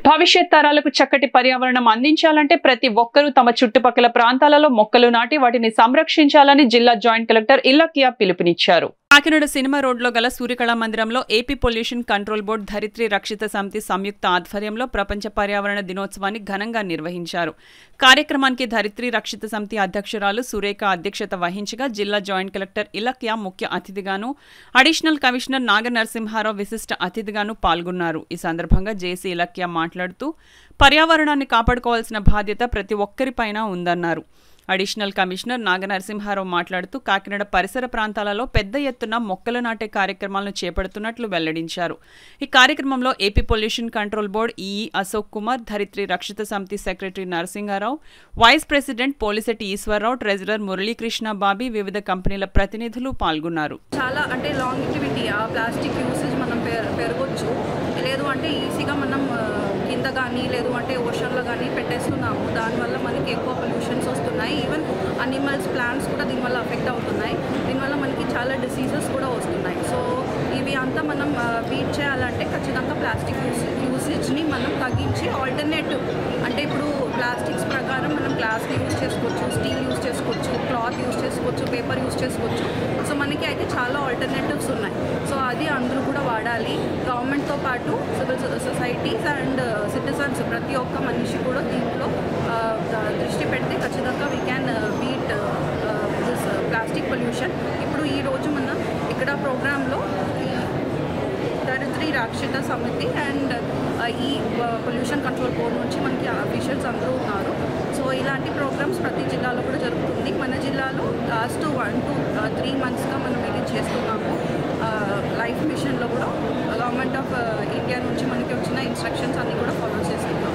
భవిష్యత్ తరాలకు చక్కటి పర్యావరణం అందించాలంటే ప్రతి ఒక్కరూ తమ చుట్టుపక్కల ప్రాంతాలలో మొక్కలు నాటి వాటిని సంరక్షించాలని జిల్లా జాయింట్ కలెక్టర్ ఇల్లకియా పిలుపునిచ్చారు కాకినాడ సినిమా రోడ్లో గల సూర్యకళా మందిరంలో AP pollution control board Dharitri Rakshita Samiti సంయుక్త ఆధ్వర్యంలో ప్రపంచ పర్యావరణ దినోత్సవాన్ని ఘనంగా నిర్వహించారు కార్యక్రమానికి ధరిత్రి రక్షిత సమితి అధ్యక్షురాలు సురేఖ అధ్యక్షత వహించగా జిల్లా జాయింట్ కలెక్టర్ ఇలక్యా ముఖ్య అతిథిగాను అడిషనల్ కమిషనర్ నాగ నరసింహారావు విశిష్ట అతిథిగాను పాల్గొన్నారు ఈ సందర్భంగా జేసీ ఇలక్యా మాట్లాడుతూ పర్యావరణాన్ని కాపాడుకోవాల్సిన బాధ్యత ప్రతి ఒక్కరిపైన ఉందన్నారు అడిషనల్ కమిషనర్ నాగనరసింహారావు మాట్లాడుతూ కాకినాడ పరిసర ప్రాంతాలలో పెద్ద ఎత్తున మొక్కలు నాటే కార్యక్రమాలను చేపడుతున్నట్లు వెల్లడించారు ఈ కార్యక్రమంలో AP pollution control board EE Ashok Kumar Dharitri Rakshita Samiti secretary Narasimharao vice president Polisetti Eswararao treasurer Muralikrishna Bobby వివిధ కంపెనీల ప్రతినిధులు పాల్గొన్నారు చాలా అంటే లాంగిటివిటీ ఆ ప్లాస్టిక్ యూసేజ్ మనం పెర- పెరగొచ్చు లేదు అంటే ఈజీగా మనం ఆ, కింద కానీ లేదు అంటే ఓషన్లో కానీ పెట్టేస్తున్నాము దానివల్ల మనకి ఎక్కువ పొల్యూషన్స్ వస్తున్నాయి ఈవెన్ అనిమల్స్ ప్లాంట్స్ కూడా దీనివల్ల అఫెక్ట్ అవుతున్నాయి దీనివల్ల మనకి చాలా డిసీజెస్ కూడా వస్తున్నాయి సో ఇవి అంతా మనం బీట్ చేయాలంటే ఖచ్చితంగా ప్లాస్టిక్ యూస్ యూసేజ్ని మనం తగ్గించి ఆల్టర్నేటివ్ అంటే ఇప్పుడు ప్లాస్టిక్స్ ప్రకారం మనం గ్లాస్ యూస్ చేసుకోవచ్చు స్టీల్ యూస్ చేసుకోవచ్చు క్లాత్ యూస్ చేసుకోవచ్చు పేపర్ యూస్ చేసుకోవచ్చు సో మనకి అయితే చాలా ఆల్టర్నేటివ్స్ ఉన్నాయి సో అది అందరూ కూడా వాడాలి గవర్నమెంట్తో పాటు సివిల్ సొసైటీస్ అండ్ సిటిజన్స్ ప్రతి ఒక్క మనిషి కూడా దీంట్లో ఆ, ద- దృష్టి పెడితే ఖచ్చితంగా we can beat this plastic pollution ఇప్పుడు ఈ రోజు మనం ఇక్కడ ప్రోగ్రాంలో ఈ దరిద్రి రాక్షిత సమితి అండ్ ఈ పొల్యూషన్ కంట్రోల్ బోర్డ్ నుంచి మనకి అఫీషియల్స్ అందరూ ఉన్నారు సో ఇలాంటి ప్రోగ్రామ్స్ ప్రతి జిల్లాలో కూడా జరుగుతుంది మన జిల్లాలో లాస్ట్ వన్ టు త్రీ మంత్స్గా మనం ఇది చేస్తున్నాము లైఫ్ మిషన్లో కూడా గవర్నమెంట్ ఆఫ్ ఇండియా నుంచి మనకి వచ్చిన ఇన్స్ట్రక్షన్స్ అన్నీ కూడా ఫాలో చేస్తున్నాం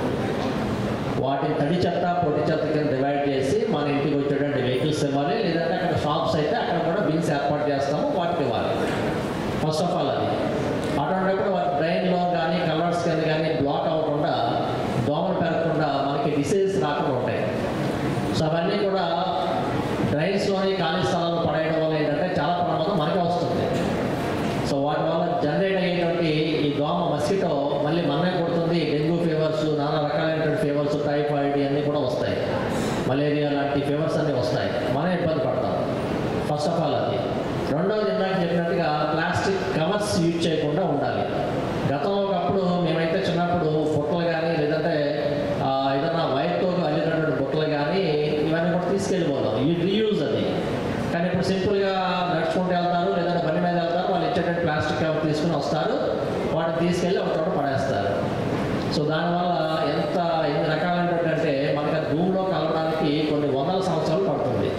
వాటిని తడి చెత్త పొడి చెత్త కింద డివైడ్ చేసి మన ఇంటికి వచ్చేటువంటి వెహికల్స్ ఇవ్వాలి లేదంటే అక్కడ షాప్స్ అయితే అక్కడ కూడా బిల్స్ ఏర్పాటు చేస్తాము వాటికి ఇవ్వాలి ఫస్ట్ ఆఫ్ ఆల్ అది అటువంటిప్పుడు వాటి బ్రెయిన్లో కానీ కలర్స్ కింద కానీ బ్లాక్ అవ్వకుండా దోమలు పెరగకుండా మనకి డిసీజెస్ రాకుండా ఉంటాయి సో అవన్నీ కూడా డ్రైన్స్లోని ఖాళీ స్థలాల్లో పడేయడం వల్ల ఏంటంటే చాలా ప్రమాదం మనకే వస్తుంది సో వాటి వల్ల జనరేట్ అయ్యేటువంటి ఈ దోమ మస్కిటో మళ్ళీ మనమే కొడుతుంది డెంగ్యూ ఫీవర్స్ నానా రకాలైనటువంటి ఫీవర్స్ టైఫాయిడ్ ఇవన్నీ కూడా వస్తాయి మలేరియా లాంటి ఫీవర్స్ అన్నీ వస్తాయి మనమే ఇబ్బంది పడతాం ఫస్ట్ ఆఫ్ ఆల్ అది రెండవది ఇందాక చెప్పినట్టుగా ప్లాస్టిక్ కవర్స్ యూజ్ చేయకుండా ఉండాలి గతంలో ఒకప్పుడు మేమైతే చిన్నప్పుడు బుట్టలు కానీ లేదంటే ఆ, ఏదైనా వైర్తో అల్లినటువంటి బుట్టలు కానీ ఇవన్నీ కూడా తీసుకెళ్ళిపోతాం ఈ రీయూజ్ అది కానీ ఇప్పుడు సింపుల్గా నడుచుకుంటూ వెళ్తారు లేదంటే బండి మీద వెళ్తారు వాళ్ళు ఇచ్చేటట్టు ప్లాస్టిక్ కవర్ తీసుకుని వస్తారు వాటిని తీసుకెళ్ళి ఒక చోట పడేస్తారు సో దానివల్ల